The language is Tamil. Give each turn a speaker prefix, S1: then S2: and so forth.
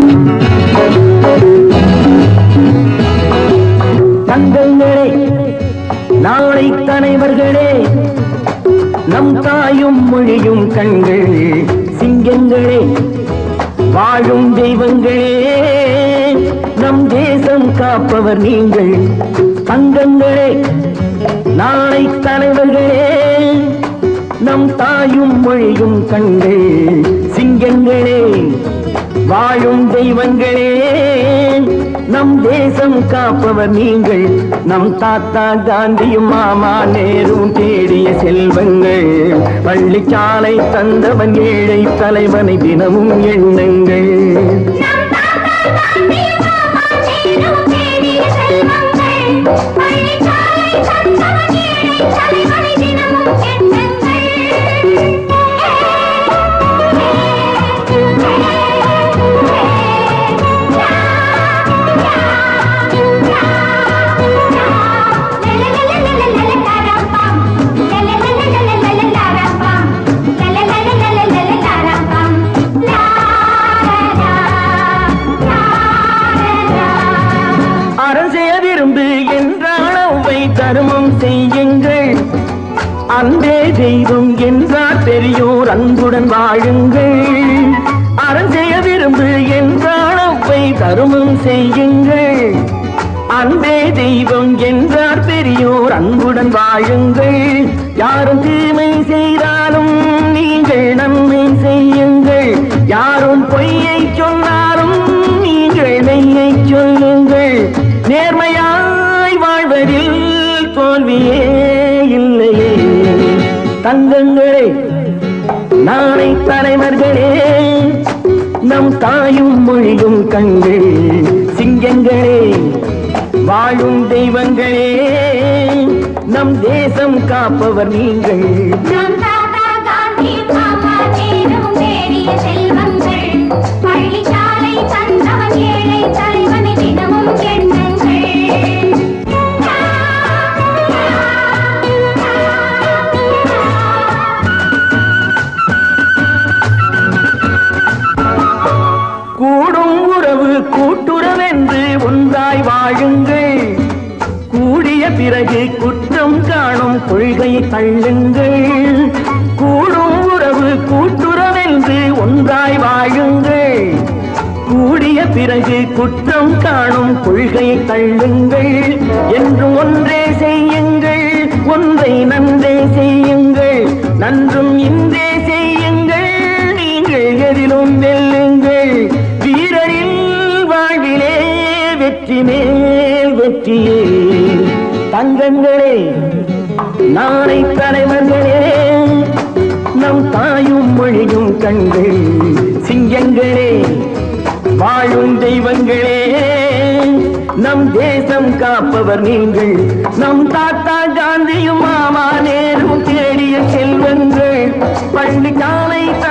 S1: தங்கங்களே நாளை தலைவர்களே நம் தாயும் மொழியும் கண்கள் சிங்கங்களே வாழும் தெய்வங்களே நம் தேசம் காப்பவர் நீங்கள் தங்கங்களே நாளை தலைவர்களே நம் தாயும் மொழியும் கண்கள் சிங்கங்களே வாழும் தெய்வங்களே நம் தேசம் காப்பவர் நீங்கள் நம் தாத்தா காந்தியும் மாமா நேரும் தேடிய செல்வங்கள் பள்ளிச்சாலை தந்தவன் ஏழை தலைவனை தினமும் எண்ணுங்கள்
S2: நம் தாத்தா காந்தி மாமா நேரு தேடிய செல்வங்கள் பள்ளிச்சாலை தந்தவன் ஏழை தலைவனை தினமும்
S1: அரசே விரும்பு என்றால் அவை தருமம் செய்யுங்கள் அன்பே தெய்வம் என்றார் பெரியோர் அன்புடன் வாழுங்கள் அரசே விரும்பு என்றால் அவை தருமம் செய்யுங்கள் அன்பே தெய்வம் என்றார் பெரியோர் அன்புடன் வாழுங்கள் யாரும் தீமை செய்தாலும் நீங்கள் நன்மை செய்யுங்கள் யாரும் பொய்யை சொன்னாலும் நீங்கள் மெய்யை சொல்லுங்கள் நேர்மையாய் வாழ்வதில் தோல்வியே இல்லையே தங்கங்களே நாளை தலைவர்களே நம் தாயும் மொழியும் கண்கள் சிங்கங்களே வாழும் தெய்வங்களே நம் தேசம் காப்பவர் நீங்கள்
S2: நம் தாத்தா காந்தி மாமா நேரும் தேடிய செல்வங்கள் பள்ளிச்சாலை தந்தவன் ஏழை தலைவனை தினமும் எண்ணுங்கள்
S1: கூடும் உறவு கூட்டுறவென்று ஒன்றாய் வாழுங்கள் கூடிய பிறகு குற்றம் காணும் கொள்கையை தள்ளுங்கள் கூடும் உறவு கூட்டுறவென்று ஒன்றாய் வாழுங்கள் கூடிய பிறகு குற்றம் காணும் கொள்கையை தள்ளுங்கள் என்றும் ஒன்றே செய்யுங்கள் ஒன்றை நன்றே செய்யுங்கள் நன்றும் இன்றே செய்யுங்கள் நீங்கள் எதிலும் வெல்லுங்கள் வீரரின் வாழ்விலே வெற்றி மேல் வெற்றியே தங்கங்களே நாளை தலைவர்களே நம் தாயும் மொழியும் கண்கள் சிங்கங்களே வாழும் தெய்வங்களே நம் தேசம் காப்பவர் நீங்கள் நம் தாத்தா காந்தியும் மாமா நேரும் தேடிய செல்வங்கள் பள்ளி காலை